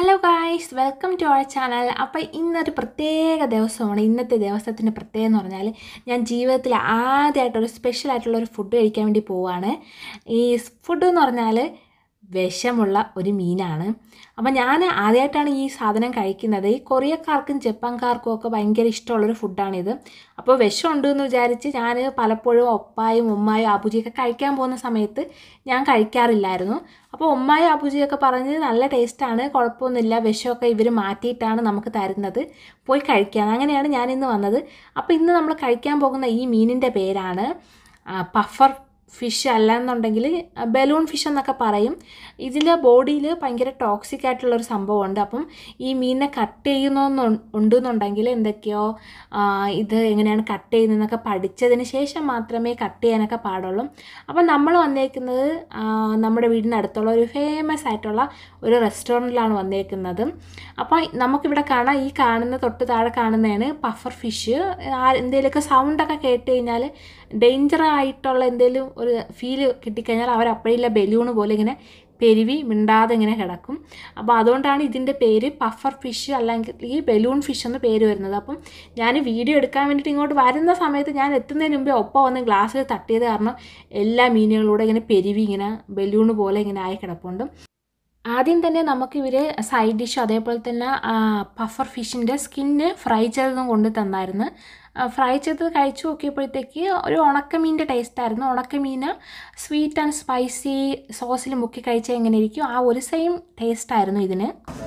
Hello guys welcome to our channel അപ്പോൾ ഇന്നൊരു പ്രത്യേക ദിവസമാണ് ഇന്നത്തെ ദിവസത്തിൻ്റെ പ്രത്യേകത എന്ന് പറഞ്ഞാൽ ഞാൻ ജീവിതത്തിൽ ആദ്യമായിട്ടൊരു സ്പെഷ്യൽ ആയിട്ടുള്ള ഒരു ഫുഡ് കഴിക്കാൻ വേണ്ടി പോവാണ് ഈ ഫുഡ് എന്ന് പറഞ്ഞാൽ വിഷമുള്ള ഒരു മീനാണ് അപ്പോൾ ഞാൻ ആദ്യമായിട്ടാണ് ഈ സാധനം കഴിക്കുന്നത് ഈ കൊറിയക്കാർക്കും ജപ്പാൻകാർക്കും ഒക്കെ ഭയങ്കര ഇഷ്ടമുള്ളൊരു ഫുഡാണിത് അപ്പോൾ വിഷമുണ്ട് എന്ന് വിചാരിച്ച് ഞാൻ പലപ്പോഴും ഒപ്പായും ഉമ്മായും ആബുജിയൊക്കെ കഴിക്കാൻ പോകുന്ന സമയത്ത് ഞാൻ കഴിക്കാറില്ലായിരുന്നു അപ്പോൾ ഉമ്മായും ആബുജിയൊക്കെ പറഞ്ഞ് നല്ല ടേസ്റ്റാണ് കുഴപ്പമൊന്നുമില്ല വിഷമൊക്കെ ഇവർ മാറ്റിയിട്ടാണ് നമുക്ക് തരുന്നത് പോയി കഴിക്കാൻ അങ്ങനെയാണ് ഞാൻ ഇന്ന് വന്നത് അപ്പോൾ ഇന്ന് നമ്മൾ കഴിക്കാൻ പോകുന്ന ഈ മീനിൻ്റെ പേരാണ് ആ, പഫർ ഫിഷ് അല്ല എന്നുണ്ടെങ്കിൽ ബലൂൺ ഫിഷ് എന്നൊക്കെ പറയും ഇതിൽ ബോഡിയിൽ ഭയങ്കര ടോക്സിക് ആയിട്ടുള്ളൊരു സംഭവമുണ്ട് അപ്പം ഈ മീനിനെ കട്ട് ചെയ്യുന്നൊന്നു ഉണ്ടെന്നുണ്ടെങ്കിൽ എന്തൊക്കെയോ ആ, ഇത് എങ്ങനെയാണ് കട്ട് ചെയ്യുന്നതെന്നൊക്കെ പഠിച്ചതിന് ശേഷം മാത്രമേ കട്ട് ചെയ്യാനൊക്കെ പാടുള്ളൂ അപ്പം നമ്മൾ വന്നേക്കുന്നത് ആ, നമ്മുടെ വീടിനടുത്തുള്ള ഒരു ഫേമസ് ആയിട്ടുള്ള ഒരു റെസ്റ്റോറൻറ്റിലാണ് വന്നേക്കുന്നത് അപ്പോൾ നമുക്കിവിടെ കാണാം ഈ കാണുന്ന തൊട്ട് താഴെ കാണുന്നതാണ് പഫർ ഫിഷ് എന്തെങ്കിലുമൊക്കെ സൗണ്ടൊക്കെ കേട്ട് കഴിഞ്ഞാൽ ഡേഞ്ചർ ആയിട്ടുള്ള എന്തെങ്കിലും ഒരു ഫീല് കിട്ടിക്കഴിഞ്ഞാൽ അവർ അപ്പോഴില്ല ബലൂണ് പോലെ ഇങ്ങനെ പെരുവി മിണ്ടാതെ ഇങ്ങനെ കിടക്കും അപ്പോൾ അതുകൊണ്ടാണ് ഇതിൻ്റെ പേര് പഫർ ഫിഷ് അല്ലെങ്കിൽ ഈ ബലൂൺ ഫിഷ് എന്ന് പേര് വരുന്നത് അപ്പം ഞാൻ വീഡിയോ എടുക്കാൻ വേണ്ടിയിട്ട് ഇങ്ങോട്ട് വരുന്ന സമയത്ത് ഞാൻ എത്തുന്നതിന് മുമ്പേ ഒപ്പം വന്ന് ഗ്ലാസ്സിൽ തട്ടിയത് കാരണം എല്ലാ മീനുകളൂടെ ഇങ്ങനെ പെരുവി ഇങ്ങനെ ബലൂണ് പോലെ ഇങ്ങനെ ആയി കിടപ്പുണ്ട് ആദ്യം തന്നെ നമുക്ക് ഇവർ സൈഡ് ഡിഷ് അതേപോലെ തന്നെ പഫർ ഫിഷിൻ്റെ സ്കിന്ന് ഫ്രൈ ചെയ്തതും കൊണ്ട് തന്നായിരുന്നു ഫ്രൈ ചെയ്തത് കഴിച്ചു നോക്കിയപ്പോഴത്തേക്ക് ഒരു ഉണക്കമീൻ്റെ ടേസ്റ്റായിരുന്നു ഉണക്കമീൻ സ്വീറ്റ് ആൻഡ് സ്പൈസി സോസിൽ മുക്കി കഴിച്ചാൽ എങ്ങനെ ഇരിക്കും ആ ഒരു സെയിം ടേസ്റ്റായിരുന്നു ഇതിന്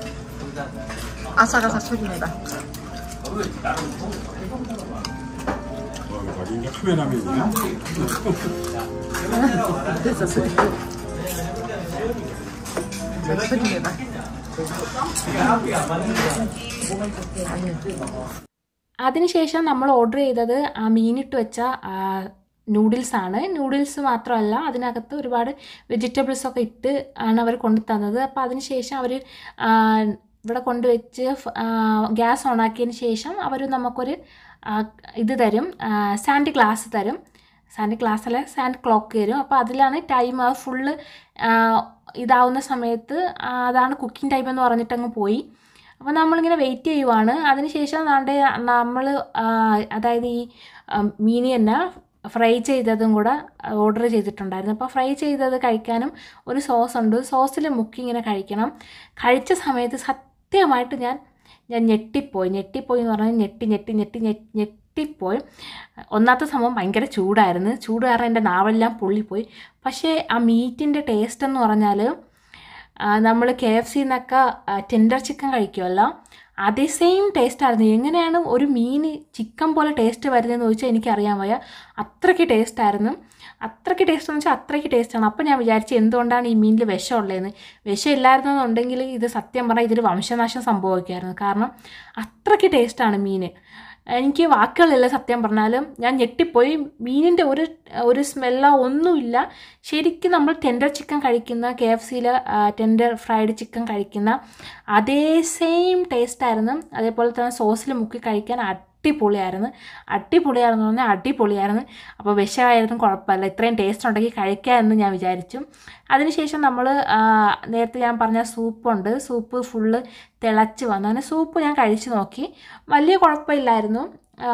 아삭아삭 소리내다. 어, 완전 카메라맨이야? 됐어, 소리. 소리내다. അതിനുശേഷം നമ്മൾ ഓർഡർ ചെയ്തത് ആ മീനിട്ട് വെച്ച നൂഡിൽസ് ആണ് നൂഡിൽസ് മാത്രമല്ല അതിനകത്ത് ഒരുപാട് വെജിറ്റബിൾസ് ഒക്കെ ഇട്ട് ആണ് അവർ കൊണ്ടു തന്നത് അപ്പോൾ അതിനുശേഷം അവർ ഇവിടെ കൊണ്ടുവച്ച് ഗ്യാസ് ഓണാക്കിയതിന് ശേഷം അവർ നമുക്കൊരു ആ, ഇത് തരും സാൻഡ് ഗ്ലാസ് തരും സാൻഡ് ഗ്ലാസ് അല്ല സാൻഡ് ക്ലോക്ക് തരും അപ്പോൾ അതിലാണ് ടൈം അത് ഫുള്ള് ഇതാവുന്ന സമയത്ത് ആ, അതാണ് കുക്കിംഗ് ടൈം എന്ന് പറഞ്ഞിട്ടങ്ങ് പോയി അപ്പോൾ നമ്മളിങ്ങനെ വെയിറ്റ് ചെയ്യുവാണ് അതിനുശേഷം നാണ്ടെ നമ്മൾ അതായത് ഈ മീനി തന്നെ ഫ്രൈ ചെയ്തതും കൂടെ ഓർഡർ ചെയ്തിട്ടുണ്ടായിരുന്നു അപ്പോൾ ഫ്രൈ ചെയ്തത് കഴിക്കാനും ഒരു സോസ് ഉണ്ട് സോസിൽ മുക്കി ഇങ്ങനെ കഴിക്കണം കഴിച്ച സമയത്ത് സത്യമായിട്ട് ഞാൻ ഞാൻ ഞെട്ടിപ്പോയി ഞെട്ടിപ്പോയി എന്ന് പറഞ്ഞാൽ ഞെട്ടി ഞെട്ടി ഞെട്ടി ഞെ- ഞെട്ടിപ്പോയി ഒന്നാമത്തെ സംഭവം ഭയങ്കര ചൂടായിരുന്നു ചൂട് കാരണം എൻ്റെ നാവെല്ലാം പൊള്ളിപ്പോയി പക്ഷേ ആ മീറ്റിൻ്റെ ടേസ്റ്റ് എന്ന് പറഞ്ഞാൽ നമ്മൾ കെ എഫ് സിന്നൊക്കെ ടെൻഡർ ചിക്കൻ കഴിക്കുമല്ലോ അതേ സെയിം ടേസ്റ്റ് ആയിരുന്നു എങ്ങനെയാണ് ഒരു മീൻ ചിക്കൻ പോലെ ടേസ്റ്റ് വരുന്നതെന്ന് ചോദിച്ചാൽ എനിക്കറിയാൻ വയ്യ അത്രയ്ക്ക് ടേസ്റ്റ് ആയിരുന്നു അത്രയ്ക്ക് ടേസ്റ്റ് എന്ന് വെച്ചാൽ അത്രയ്ക്ക് ടേസ്റ്റാണ് അപ്പോൾ ഞാൻ വിചാരിച്ചു എന്തുകൊണ്ടാണ് ഈ മീനിൽ വിഷമുള്ളതെന്ന് വിഷം ഇല്ലായിരുന്നെന്നുണ്ടെങ്കിൽ ഇത് സത്യം പറഞ്ഞാൽ ഇതിൽ വംശനാശം സംഭവിക്കുമായിരുന്നു കാരണം അത്രയ്ക്ക് ടേസ്റ്റാണ് മീൻ എനിക്ക് വാക്കുകളില്ല സത്യം പറഞ്ഞാലും ഞാൻ ഞെട്ടിപ്പോയി മീനിൻ്റെ ഒരു ഒരു സ്മെല്ലോ ഒന്നുമില്ല ശരിക്കും നമ്മൾ ടെൻഡർ ചിക്കൻ കഴിക്കുന്ന കെ എഫ് സിയിൽ ടെൻഡർ ഫ്രൈഡ് ചിക്കൻ കഴിക്കുന്ന അതേ സെയിം ടേസ്റ്റായിരുന്നു അതേപോലെ തന്നെ സോസിൽ മുക്കി കഴിക്കാൻ അടിപൊളിയായിരുന്നു അടിപൊളിയായിരുന്നു എന്ന് പറഞ്ഞാൽ അടിപൊളിയായിരുന്നു അപ്പോൾ വിഷമായിരുന്നു കുഴപ്പമില്ല ഇത്രയും ടേസ്റ്റ് ഉണ്ടെങ്കിൽ കഴിക്കാമെന്ന് ഞാൻ വിചാരിച്ചു അതിനുശേഷം നമ്മൾ നേരത്തെ ഞാൻ പറഞ്ഞ സൂപ്പുണ്ട് സൂപ്പ് ഫുള്ള് തിളച്ച് വന്നു അങ്ങനെ സൂപ്പ് ഞാൻ കഴിച്ച് നോക്കി വലിയ കുഴപ്പമില്ലായിരുന്നു ആ,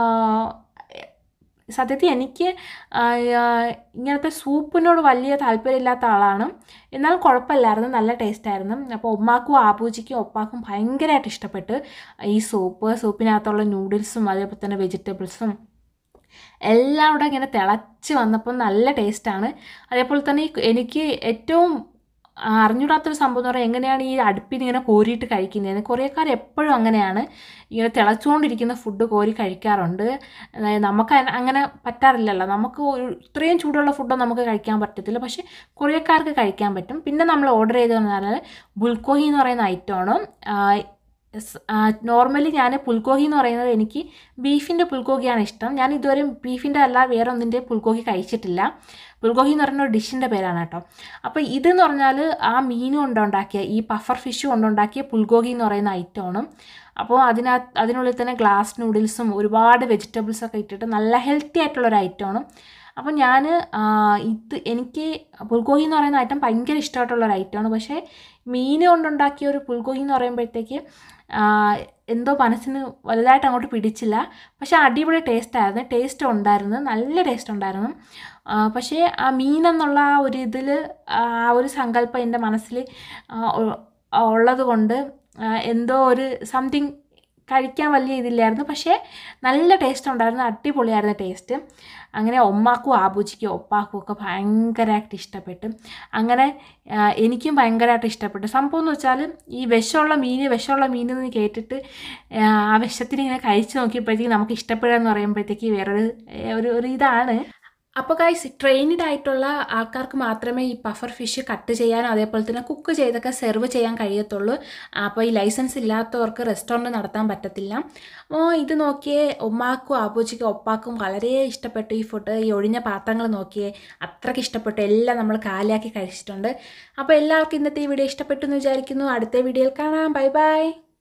സത്യത്തിൽ എനിക്ക് ആ, ആ, ഇങ്ങനത്തെ സൂപ്പിനോട് വലിയ താല്പര്യമില്ലാത്ത ആളാണ് എന്നാൽ കുഴപ്പമില്ലായിരുന്നു നല്ല ടേസ്റ്റായിരുന്നു അപ്പോൾ ഉമ്മാക്കും ആബൂജിക്കും ഒപ്പാക്കും ഭയങ്കരമായിട്ട് ഇഷ്ടപ്പെട്ട് ഈ സൂപ്പ് സൂപ്പിനകത്തുള്ള നൂഡിൽസും അതേപോലെ തന്നെ വെജിറ്റബിൾസും എല്ലാം കൂടെ ഇങ്ങനെ തിളച്ച് വന്നപ്പോൾ നല്ല ടേസ്റ്റാണ് അതേപോലെ തന്നെ ഈ എനിക്ക് ഏറ്റവും അറിഞ്ഞൂടാത്തൊരു സംഭവം എന്ന് പറഞ്ഞാൽ എങ്ങനെയാണ് ഈ അടുപ്പിൽ നിന്ന് ഇങ്ങനെ കോരിയിട്ട് കഴിക്കുന്നത് കൊറിയക്കാർ എപ്പോഴും അങ്ങനെയാണ് ഇങ്ങനെ തിളച്ചുകൊണ്ടിരിക്കുന്ന ഫുഡ് കോരി കഴിക്കാറുണ്ട് അതായത് നമുക്ക് അന- അങ്ങനെ പറ്റാറില്ലല്ലോ നമുക്ക് ഒരു ഇത്രയും ചൂടുള്ള ഫുഡ് നമുക്ക് കഴിക്കാൻ പറ്റത്തില്ല പക്ഷേ കൊറിയക്കാർക്ക് കഴിക്കാൻ പറ്റും പിന്നെ നമ്മൾ ഓർഡർ ചെയ്തതെന്ന് പറഞ്ഞാൽ ബുൽക്കോഹി എന്ന് പറയുന്ന ഐറ്റമാണ് നോർമലി ഞാൻ പുൽക്കോഹി എന്ന് പറയുന്നത് എനിക്ക് ബീഫിൻ്റെ പുൽക്കോഹിയാണ് ഇഷ്ടം ഞാൻ ഇതുവരെ ബീഫിൻ്റെ അല്ല വേറെ ഒന്നിൻ്റെ പുൽക്കോഹി കഴിച്ചിട്ടില്ല പുൽക്കോഹി എന്ന് പറയുന്ന ഒരു ഡിഷിൻ്റെ പേരാണ് കേട്ടോ അപ്പോൾ ഇതെന്ന് പറഞ്ഞാൽ ആ മീൻ കൊണ്ടുണ്ടാക്കിയ ഈ പഫർ ഫിഷ് കൊണ്ടുണ്ടാക്കിയ പുൽഗോഹി എന്ന് പറയുന്ന ഐറ്റമാണ് അപ്പോൾ അതിനകത്ത് അതിനുള്ളിൽ തന്നെ ഗ്ലാസ് നൂഡിൽസും ഒരുപാട് വെജിറ്റബിൾസ് ഒക്കെ ഇട്ടിട്ട് നല്ല ഹെൽത്തി ആയിട്ടുള്ള ഒരു ഐറ്റമാണ് അപ്പോൾ ഞാൻ ഇത് എനിക്ക് പുൽഗോഹി എന്ന് പറയുന്ന ഐറ്റം ഭയങ്കര ഇഷ്ടമായിട്ടുള്ള ഒരു ഐറ്റമാണ് പക്ഷേ മീൻ കൊണ്ടുണ്ടാക്കിയ ഒരു പുൽഗോയി എന്ന് പറയുമ്പോഴത്തേക്ക് ആ, എന്തോ മനസ്സിന് വലുതായിട്ട് അങ്ങോട്ട് പിടിച്ചില്ല പക്ഷേ അടിപൊളി ടേസ്റ്റ് ആയിരുന്നു ടേസ്റ്റ് ഉണ്ടായിരുന്നു നല്ല ടേസ്റ്റ് ഉണ്ടായിരുന്നു ആ, പക്ഷേ ആ മീൻ എന്നുള്ള ആ ഒരു ഇതിൽ ആ ഒരു സങ്കല്പം എൻ്റെ മനസ്സിൽ ഉള്ളത് കൊണ്ട് ആ, എന്തോ ഒരു സംതിങ് കഴിക്കാൻ വലിയ ഇതില്ലായിരുന്നു പക്ഷേ നല്ല ടേസ്റ്റ് ഉണ്ടായിരുന്നു അടിപൊളിയായിരുന്നു ടേസ്റ്റ് അങ്ങനെ ഒമ്മാക്കും ആബൂജിക്കും ഒപ്പാക്കും ഒക്കെ ഭയങ്കരമായിട്ട് ഇഷ്ടപ്പെട്ടു അങ്ങനെ ആ, എനിക്കും ഭയങ്കരമായിട്ട് ഇഷ്ടപ്പെട്ടു സംഭവം എന്ന് വെച്ചാൽ ഈ വിഷമുള്ള മീൻ വിഷമുള്ള മീൻ എന്ന് കേട്ടിട്ട് ആ, ആ വിഷത്തിന് ഇങ്ങനെ കഴിച്ച് നോക്കിയപ്പോഴത്തേക്ക് നമുക്ക് ഇഷ്ടപ്പെടുക എന്ന് പറയുമ്പോഴത്തേക്ക് വേറൊരു ഏ, ഒരു ഒരു ഇതാണ് അപ്പോൾ ഗൈസ് ട്രെയിൻഡ് ആയിട്ടുള്ള ആൾക്കാർക്ക് മാത്രമേ ഈ പഫർ ഫിഷ് കട്ട് ചെയ്യാനും അതേപോലെ തന്നെ കുക്ക് ചെയ്തൊക്കെ സെർവ് ചെയ്യാൻ കഴിയത്തുള്ളൂ അപ്പോൾ ഈ ലൈസൻസ് ഇല്ലാത്തവർക്ക് റെസ്റ്റോറൻറ്റ് നടത്താൻ പറ്റത്തില്ല അപ്പോൾ ഇത് നോക്കിയേ ഉമ്മാക്കും ആബൂജിക്കും ഒപ്പാക്കും വളരെ ഇഷ്ടപ്പെട്ടു ഈ ഫുഡ് ഈ ഒഴിഞ്ഞ പാത്രങ്ങൾ നോക്കിയേ അത്രയ്ക്ക് ഇഷ്ടപ്പെട്ടു എല്ലാം നമ്മൾ കാലിയാക്കി കഴിച്ചിട്ടുണ്ട് അപ്പോൾ എല്ലാവർക്കും ഇന്നത്തെ ഈ വീഡിയോ ഇഷ്ടപ്പെട്ടു എന്ന് വിചാരിക്കുന്നു അടുത്ത വീഡിയോയിൽ കാണാം ബൈ ബൈ